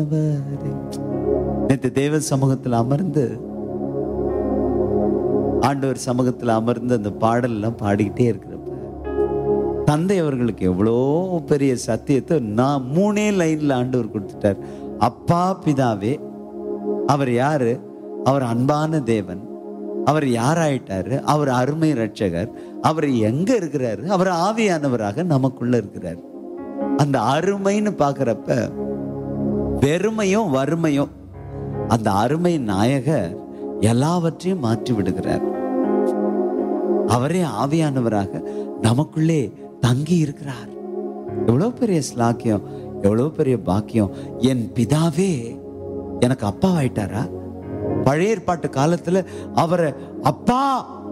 நேற்று தேவ சமூகத்தில் அமர்ந்து ஆண்டவர் சமூகத்தில் அமர்ந்து அந்த பாடல்லாம் பாடிக்கிட்டே இருக்கிறப்ப தந்தை அவர்களுக்கு எவ்வளோ பெரிய சத்தியத்தை நான் மூணே லைன்ல ஆண்டவர் கொடுத்துட்டார் அப்பா பிதாவே அவர் யாரு அவர் அன்பான தேவன் அவர் யாராயிட்டாரு அவர் அருமை ரட்சகர் அவர் எங்க இருக்கிறாரு அவர் ஆவியானவராக நமக்குள்ள இருக்கிறார் அந்த அருமைன்னு பார்க்கறப்ப வெறுமையும் வறுமையும் அந்த அருமை நாயகர் எல்லாவற்றையும் மாற்றி விடுகிறார் அவரே ஆவியானவராக நமக்குள்ளே தங்கி இருக்கிறார் எவ்வளவு பெரிய ஸ்லாக்கியம் எவ்வளவு பெரிய பாக்கியம் என் பிதாவே எனக்கு அப்பா ஆயிட்டாரா பழைய ஏற்பாட்டு காலத்துல அவரை அப்பா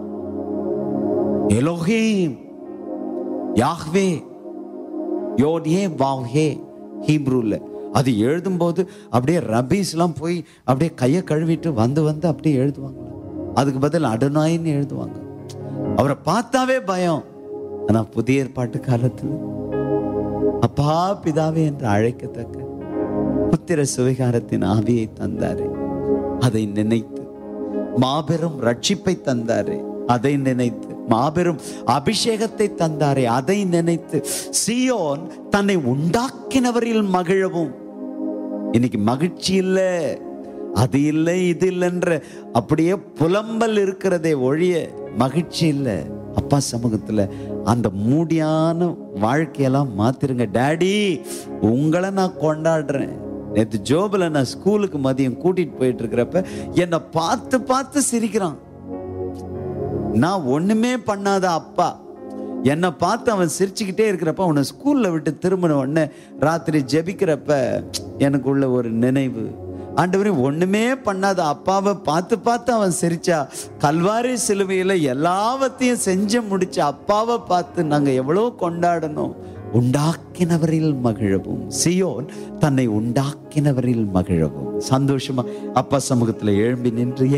எலோஹீம் யாஹ்வே யோடியே வாவ்ஹே ஹீப்ரூல அது எழுதும்போது அப்படியே ரபீஸ்லாம் போய் அப்படியே கையை கழுவிட்டு வந்து வந்து அப்படியே எழுதுவாங்க அதுக்கு பதில் அடுநாயின்னு எழுதுவாங்க அவரை பார்த்தாவே பயம் ஆனா புதிய ஏற்பாட்டு காலத்துல அப்பா பிதாவே என்று அழைக்கத்தக்க புத்திர சுவிகாரத்தின் ஆவியை தந்தாரே அதை நினைத்து மாபெரும் ரட்சிப்பை தந்தாரே அதை நினைத்து மாபெரும் அபிஷேகத்தை தந்தாரே அதை நினைத்து சியோன் தன்னை உண்டாக்கினவரில் மகிழவும் இன்னைக்கு மகிழ்ச்சி இல்லை அது இல்லை இது இல்லைன்ற அப்படியே புலம்பல் இருக்கிறதே ஒழிய மகிழ்ச்சி இல்லை அப்பா சமூகத்துல அந்த மூடியான வாழ்க்கையெல்லாம் மாத்திருங்க டேடி உங்களை நான் கொண்டாடுறேன் நேற்று ஜோபில் நான் ஸ்கூலுக்கு மதியம் கூட்டிட்டு போயிட்டு இருக்கிறப்ப என்னை பார்த்து பார்த்து சிரிக்கிறான் நான் ஒண்ணுமே பண்ணாத அப்பா என்னை பார்த்து அவன் சிரிச்சுக்கிட்டே இருக்கிறப்ப அவனை ஸ்கூல்ல விட்டு திரும்பின உடனே ராத்திரி ஜெபிக்கிறப்ப எனக்குள்ள ஒரு நினைவு ஆண்டவரே ஒண்ணுமே பண்ணாத அப்பாவை பார்த்து பார்த்து அவன் சிரிச்சா கல்வாரி சிலுவையில எல்லாவற்றையும் செஞ்சு முடிச்ச அப்பாவை பார்த்து நாங்க எவ்வளவு கொண்டாடணும் உண்டாக்கினவரில் மகிழவும் சியோன் தன்னை உண்டாக்கினவரில் மகிழவும் சந்தோஷமா அப்பா சமூகத்துல எழும்பி நின்று